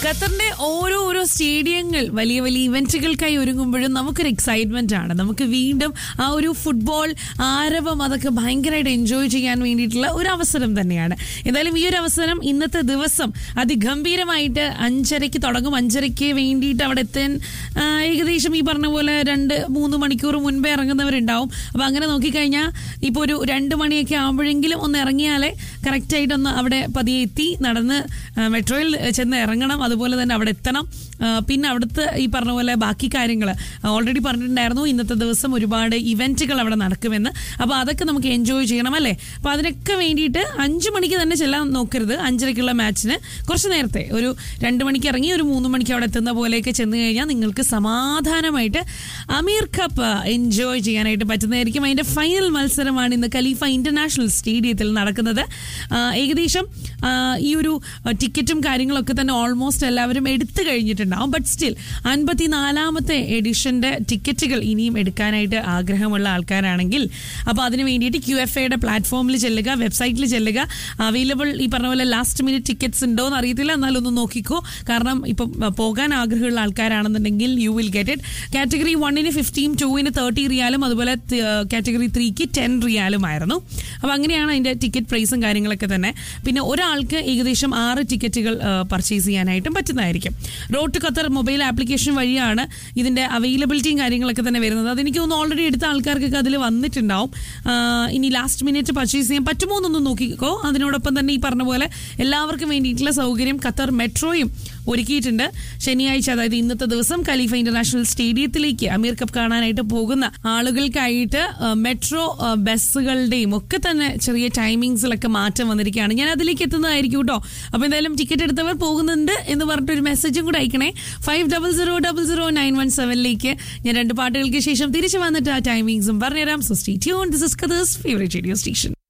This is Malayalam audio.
ഖത്തറിന്റെ ഓരോ ഓരോ സ്റ്റേഡിയങ്ങൾ വലിയ വലിയ ഇവന്റുകൾക്കായി ഒരുങ്ങുമ്പോഴും നമുക്കൊരു എക്സൈറ്റ്മെന്റ് ആണ് നമുക്ക് വീണ്ടും ആ ഒരു ഫുട്ബോൾ ആരവം അതൊക്കെ ഭയങ്കരമായിട്ട് എൻജോയ് ചെയ്യാൻ വേണ്ടിയിട്ടുള്ള ഒരു അവസരം തന്നെയാണ് എന്തായാലും ഈ ഒരു അവസരം ഇന്നത്തെ ദിവസം അതിഗംഭീരമായിട്ട് അഞ്ചരയ്ക്ക് തുടങ്ങും അഞ്ചരയ്ക്ക് വേണ്ടിയിട്ട് അവിടെ എത്താൻ ആ, ഏകദേശം ഈ പറഞ്ഞ പോലെ രണ്ട് മൂന്ന് മണിക്കൂർ മുൻപേ ഇറങ്ങുന്നവരുണ്ടാവും അപ്പൊ അങ്ങനെ നോക്കിക്കഴിഞ്ഞാൽ ഇപ്പോൾ ഒരു രണ്ട് മണിയൊക്കെ ആകുമ്പോഴെങ്കിലും ഒന്ന് ഇറങ്ങിയാലേ കറക്റ്റായിട്ടൊന്ന് അവിടെ പതിയെ എത്തി നടന്ന് ആ, മെട്രോയിൽ ചെന്ന് ഇറങ്ങണം അതുപോലെ തന്നെ അവിടെ എത്തണം ആ, പിന്നെ അവിടുത്തെ ഈ പറഞ്ഞ പോലെ ബാക്കി കാര്യങ്ങൾ ഓൾറെഡി പറഞ്ഞിട്ടുണ്ടായിരുന്നു ഇന്നത്തെ ദിവസം ഒരുപാട് ഇവന്റുകൾ അവിടെ നടക്കുമെന്ന് അപ്പോൾ അതൊക്കെ നമുക്ക് എൻജോയ് ചെയ്യണം അല്ലേ അപ്പോൾ അതിനൊക്കെ വേണ്ടിയിട്ട് അഞ്ച് മണിക്ക് തന്നെ ചെല്ലാൻ നോക്കരുത് അഞ്ചരയ്ക്കുള്ള മാച്ചിന് കുറച്ച് നേരത്തെ ഒരു രണ്ട് മണിക്ക് ഇറങ്ങി ഒരു മൂന്ന് മണിക്ക് അവിടെ എത്തുന്ന പോലെയൊക്കെ ചെന്ന് കഴിഞ്ഞാൽ നിങ്ങൾക്ക് സമാധാനമായിട്ട് അമീർ കപ്പ് എൻജോയ് ചെയ്യാനായിട്ട് പറ്റുന്നതായിരിക്കും അതിന്റെ ഫൈനൽ മത്സരമാണ് ഇന്ന് ഖലീഫ ഇന്റർനാഷണൽ സ്റ്റേഡിയത്തിൽ നടക്കുന്നത് ആ, ഏകദേശം ആ, ഈ ഒരു ടിക്കറ്റും കാര്യങ്ങളൊക്കെ തന്നെ ഓൾമോസ്റ്റ് എല്ലാവരും എടുത്തു കഴിഞ്ഞിട്ടുണ്ടാവും ബട്ട് സ്റ്റിൽ അൻപത്തിനാലാമത്തെ എഡിഷന്റെ ടിക്കറ്റുകൾ ഇനിയും എടുക്കാനായിട്ട് ആഗ്രഹമുള്ള ആൾക്കാരാണെങ്കിൽ അപ്പോൾ അതിന് വേണ്ടിയിട്ട് ക്യു എഫ് എയുടെ പ്ലാറ്റ്ഫോമിൽ ചെല്ലുക വെബ്സൈറ്റിൽ ചെല്ലുക അവൈലബിൾ ഈ പറഞ്ഞ പോലെ ലാസ്റ്റ് മിനിറ്റ് ടിക്കറ്റ്സ് ഉണ്ടോ എന്ന് അറിയത്തില്ല എന്നാലും ഒന്ന് നോക്കിക്കോ കാരണം ഇപ്പം പോകാൻ ആഗ്രഹമുള്ള ആൾക്കാരാണെന്നുണ്ടെങ്കിൽ you will get it category വണ്ണിന് ഫിഫ്റ്റീൻ ടൂവിന് തേർട്ടി റിയാലും അതുപോലെ കാറ്റഗറി ത്രീക്ക് ടെൻ റിയാലുമായിരുന്നു അപ്പോൾ അങ്ങനെയാണ് അതിൻ്റെ ടിക്കറ്റ് പ്രൈസും കാര്യങ്ങളൊക്കെ തന്നെ പിന്നെ ഒരാൾക്ക് ഏകദേശം ആറ് ടിക്കറ്റുകൾ പർച്ചേസ് ചെയ്യാനായിട്ടും പറ്റുന്നതായിരിക്കും road to Qatar mobile application വഴിയാണ് ഇതിൻ്റെ അവൈലബിലിറ്റിയും കാര്യങ്ങളൊക്കെ തന്നെ വരുന്നത് അതെനിക്ക് തോന്നുന്നു ഓൾറെഡി എടുത്ത ആൾക്കാർക്കൊക്കെ അതിൽ വന്നിട്ടുണ്ടാവും ആ, ഇനി ലാസ്റ്റ് മിനിറ്റ് പർച്ചേസ് ചെയ്യാൻ പറ്റുമോ എന്നൊന്ന് നോക്കിക്കോ അതിനോടൊപ്പം തന്നെ ഈ പറഞ്ഞ പോലെ എല്ലാവർക്കും വേണ്ടിയിട്ടുള്ള സൗകര്യം ഖത്തർ മെട്രോയും ഒരുക്കിയിട്ടുണ്ട് ശനിയാഴ്ച അതായത് ഇന്നത്തെ ദിവസം ഖലീഫ ഇന്റർനാഷണൽ സ്റ്റേഡിയത്തിലേക്ക് അമീർ കപ്പ് കാണാനായിട്ട് പോകുന്ന ആളുകൾക്കായിട്ട് ആ, മെട്രോ ആ, ബസ്സുകളുടെയും ഒക്കെ തന്നെ ചെറിയ ടൈമിങ്സിലൊക്കെ മാറ്റം വന്നിരിക്കുകയാണ് ഞാൻ അതിലേക്ക് എത്തുന്നതായിരിക്കും കേട്ടോ അപ്പൊ എന്തായാലും ടിക്കറ്റ് എടുത്തവർ പോകുന്നുണ്ട് എന്ന് പറഞ്ഞിട്ട് ഒരു മെസ്സേജും കൂടെ അയക്കണേ five double zero double zero nine one സെവനിലേക്ക് ഞാൻ രണ്ട് പാട്ടുകൾക്ക് ശേഷം തിരിച്ചു വന്നിട്ട് ആ ടൈമിങ്സും പറഞ്ഞുതരാം so stay tune this is Qatar's favourite radio station